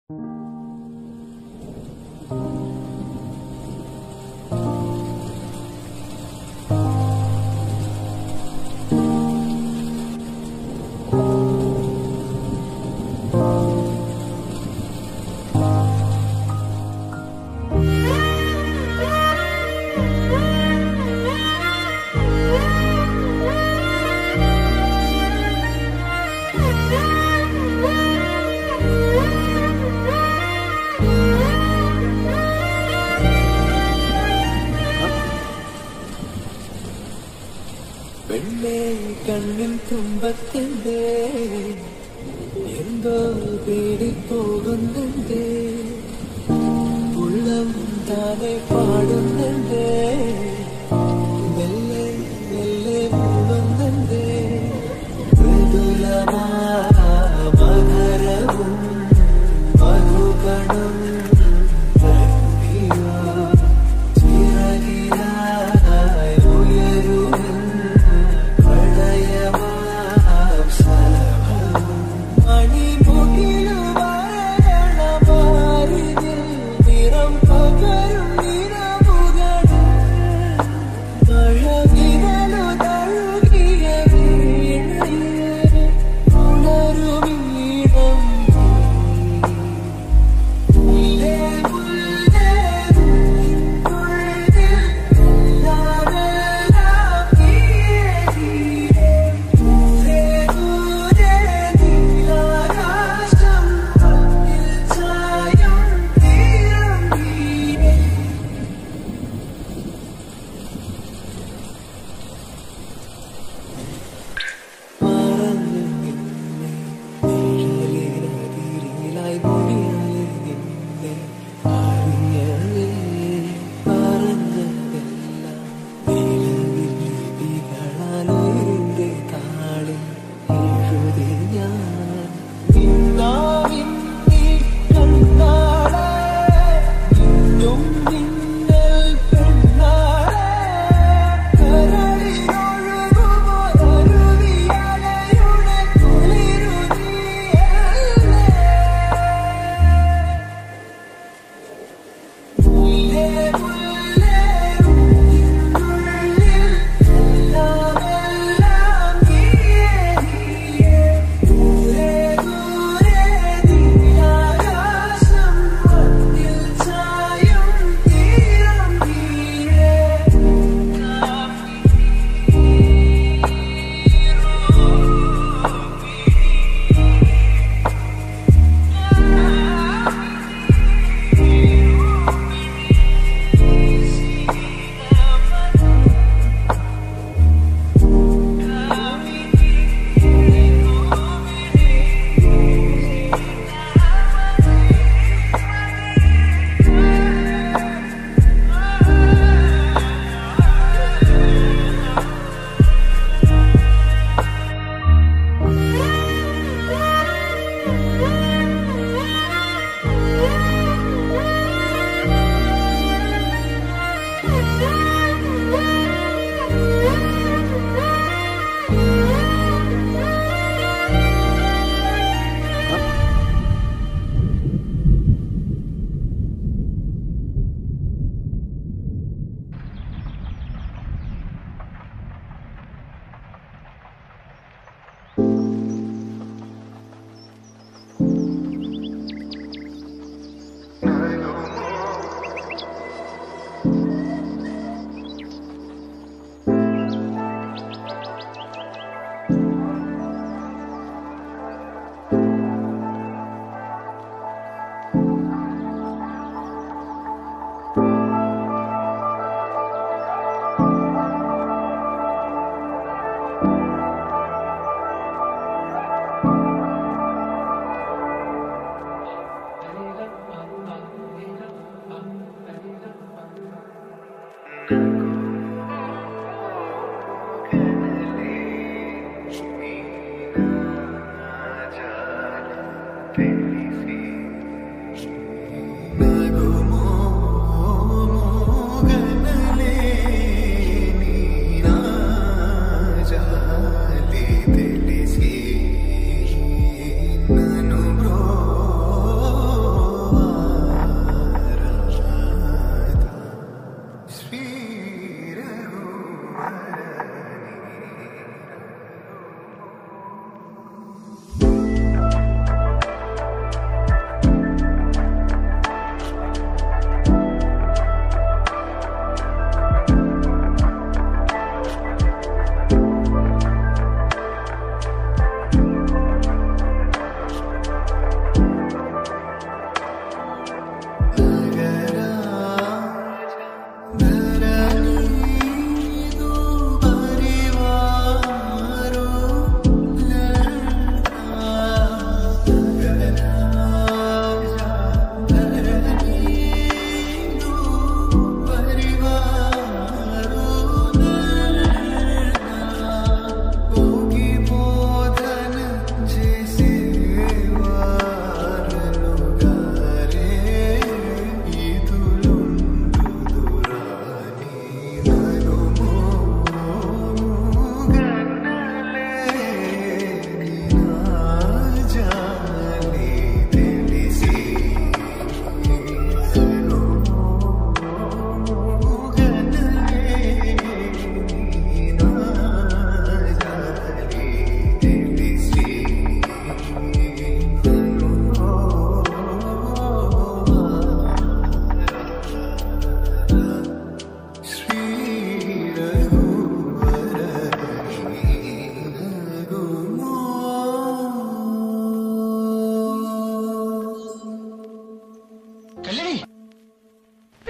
പെണ്ണേ കണ്ണിൻ തുമ്പത്തിന്റെ എന്തോ തേടിപ്പോകുന്നുണ്ട് ഉള്ളം താനെ പാടുന്നുണ്ട് മെല്ലെ മെല്ലെ മൂടുന്നുണ്ട് മൃദുലമാ മകരവും മധുകണം തട്ടിയോ ചിറകിലായി ഉയരുമെൻ പ്രണയമാം ശലഭം മണിമുകിലുവരെ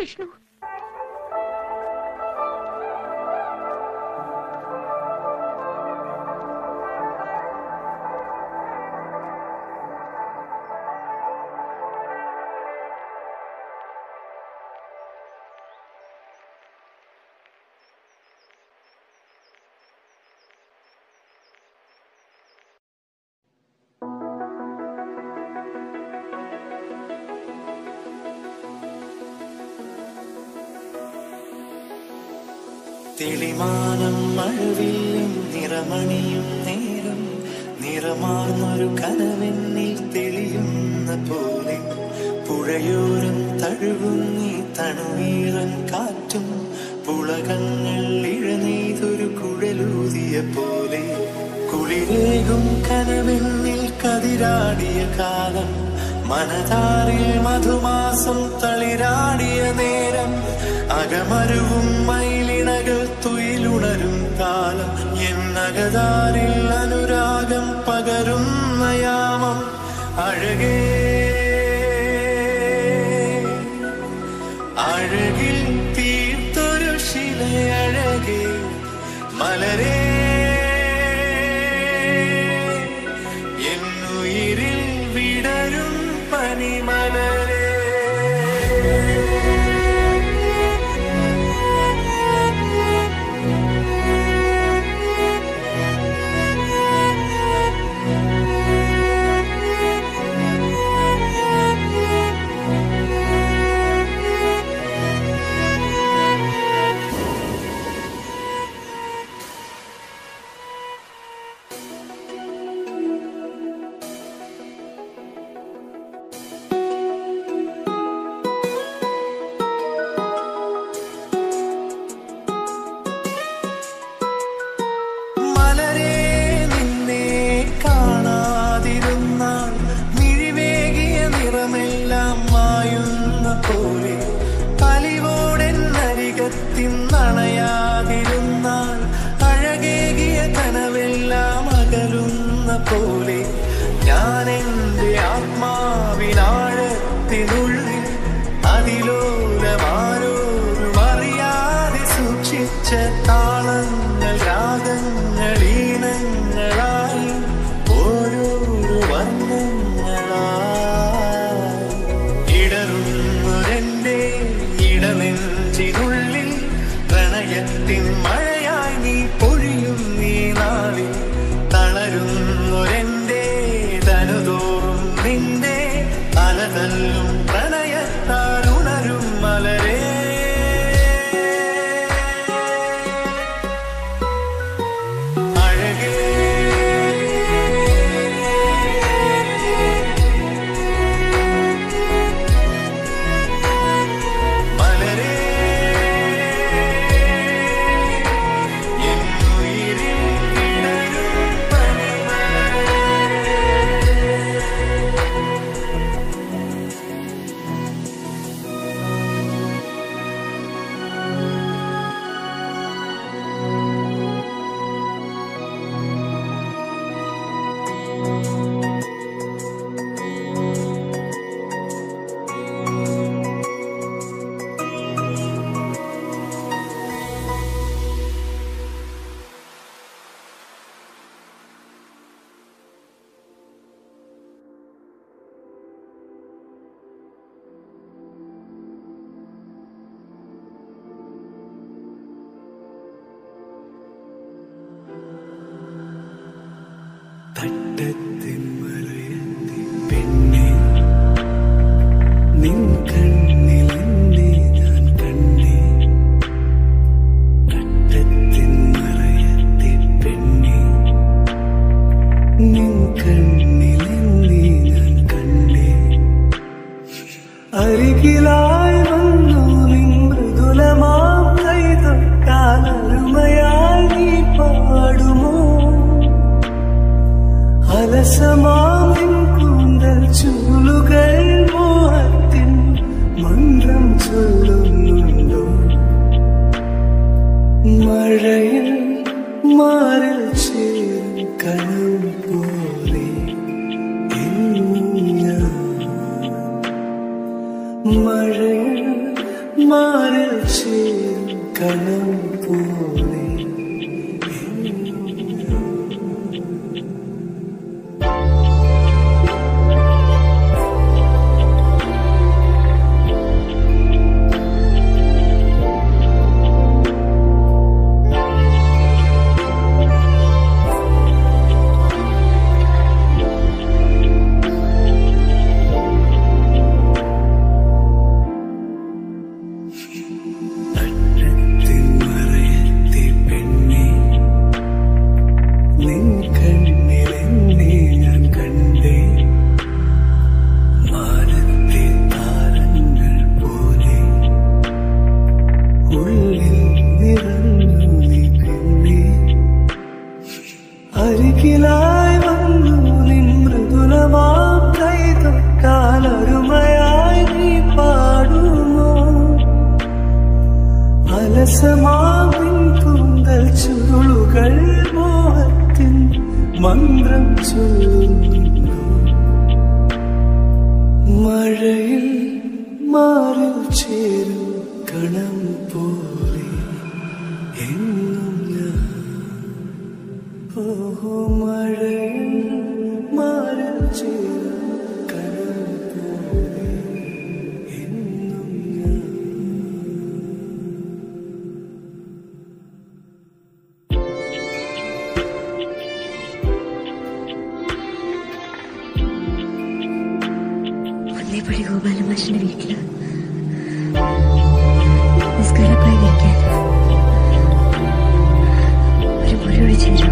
വിഷ്ണു തെളിമാനം മഴവില്ലും നിറമണിയും നേരം നിറമാർന്നൊരു കനവെന്നിൽ തെളിയുന്ന പോലെ പുഴയോരം തഴുകും നീ തണുവീറൻ കാറ്റും പുളകങ്ങൾ ഇഴനെയ്തൊരു കുഴലൂതിയ പോലെ കുളിരേകും കനവെന്നിൽ കതിരാടിയ കാലം മനതാറിൽ മധുമാസം തളിരാടിയ നേരം അകമരുവും മയിലിണകൾ തുയിലുണരും കാലം എന്നകതാരിൽ അനുരാഗം പകരുന്ന യാമം അഴകേ അഴകിൽ തീർത്തൊരു ശിലയഴകേ മലരേ എന്നുയിരിൽ വിടരും പനിമലരേ മലരേ നിന്നെ കാണാതിരുന്നാൽ മിഴിവേകിയ നിറമെല്ലാം മായുന്ന പോലെ കലിവോടെന്നരികത്തിന്നണയാതിരുന്നാൽ അഴകേകിയ കനവെല്ലാം അകലുന്ന പോലെ ഞാൻ എൻ്റെ ആത്മാവിനാഴത്തിനുള്ളിൽ അതിലോലമാരോരും അറിയാതെ സൂക്ഷിച്ച താളങ്ങൾ രാഗങ്ങൾ ഈണങ്ങളായി ഓരോരോ വർണ്ണങ്ങളായി ഇടറുന്നൊരെന്റെ ഇടനെഞ്ചിനുള്ളിൽ പ്രണയത്തിൻ മഴയായി നീ പൊഴിയും നീ നാളിൽ തളരുന്നൊരെന്റെ തനുതോറും നിന്റെ അലതല്ലും പ്രണയത്താൽ ഉണരും മലരേ അഴകേ മലരേ എന്നുയിരിൽ വിടരും പനിമലരേ തട്ടത്തിൻ മറയത്തി പെണ്ണെ നിൻ കണ്ണിലെന്നെ ഞാൻ കണ്ടേ തട്ടത്തിൻ മറയത്തി പെണ്ണെ നിൻ കണ്ണിലെന്നെ ഞാൻ കണ്ടേ അരികിലായി വന്നു നിൻ മൃദുലമാം കൈ തൊട്ടാൽ അരുമയായി നീ പാടുമോ അലസമാവിൻ കൂന്തൽ ചൂലുകൾ മോഹത്തിൻ മന്ത്രം ചൊല്ലുന്നുണ്ടോ മഴയിൽ മാറിൽ ചേരും കനം പോലെ എന്നും ഞാൻ മഴയിൽ മാറിൽ ചേരും കണം പോലെ തട്ടത്തിൻ മറയത്തെ പെണ്ണെ നിൻ കണ്ണിലെന്നെ ഞാൻ കണ്ടേ മാനത്തെ താരങ്ങൾ പോലെ ഉള്ളിൽ നിറഞ്ഞു നീ പിന്നെ അരികിലായി വന്നു നിൻ മൃദുലമാം കൈ തൊട്ടാൽ അരുമയായി നീ പാടുമോ അലസമാവിൻ കൂന്തൽ ചുരുളുകൾ മോഹത്തിൻ മന്ത്രം ചൊല്ലുന്നു മഴയിൽ മാറിൽ ചേരും കണം പോലെ എന്നും ഞാൻ ഓഹോ മഴയിൽ മാറിൽ ചേരും കണം പോലെ എന്നും ഞാൻ ഒന്നേപ്പടി ഗോപാലമാഷിന്റെ വീട്ടില് നിസ്കാരപ്പായി വയ്ക്കാൻ ഒരു മുറി ഒഴിച്ചു തരൂ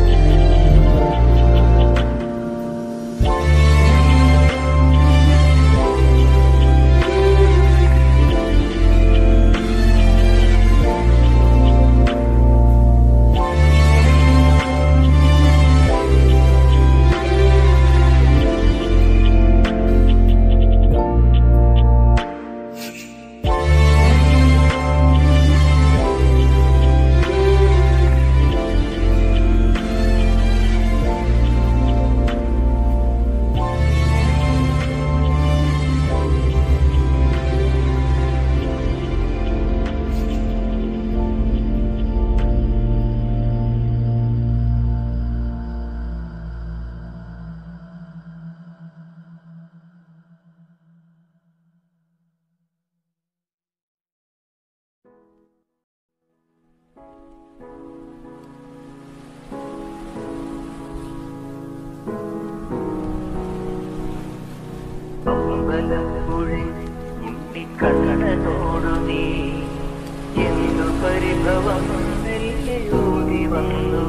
അമ്പലപ്പുഴി ഉണ്ണിക്കണ്ണനോടു നീ എന്തു പരിഭവം നെല്ലയോതി വന്നു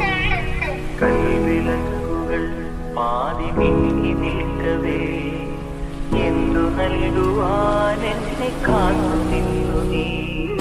കൈവിലക്കുകൾ പാതി മിന്നി നിൽക്കവേ എന്തു നൽകുവാൻ എന്നെ കാത്തു നിന്നു നീ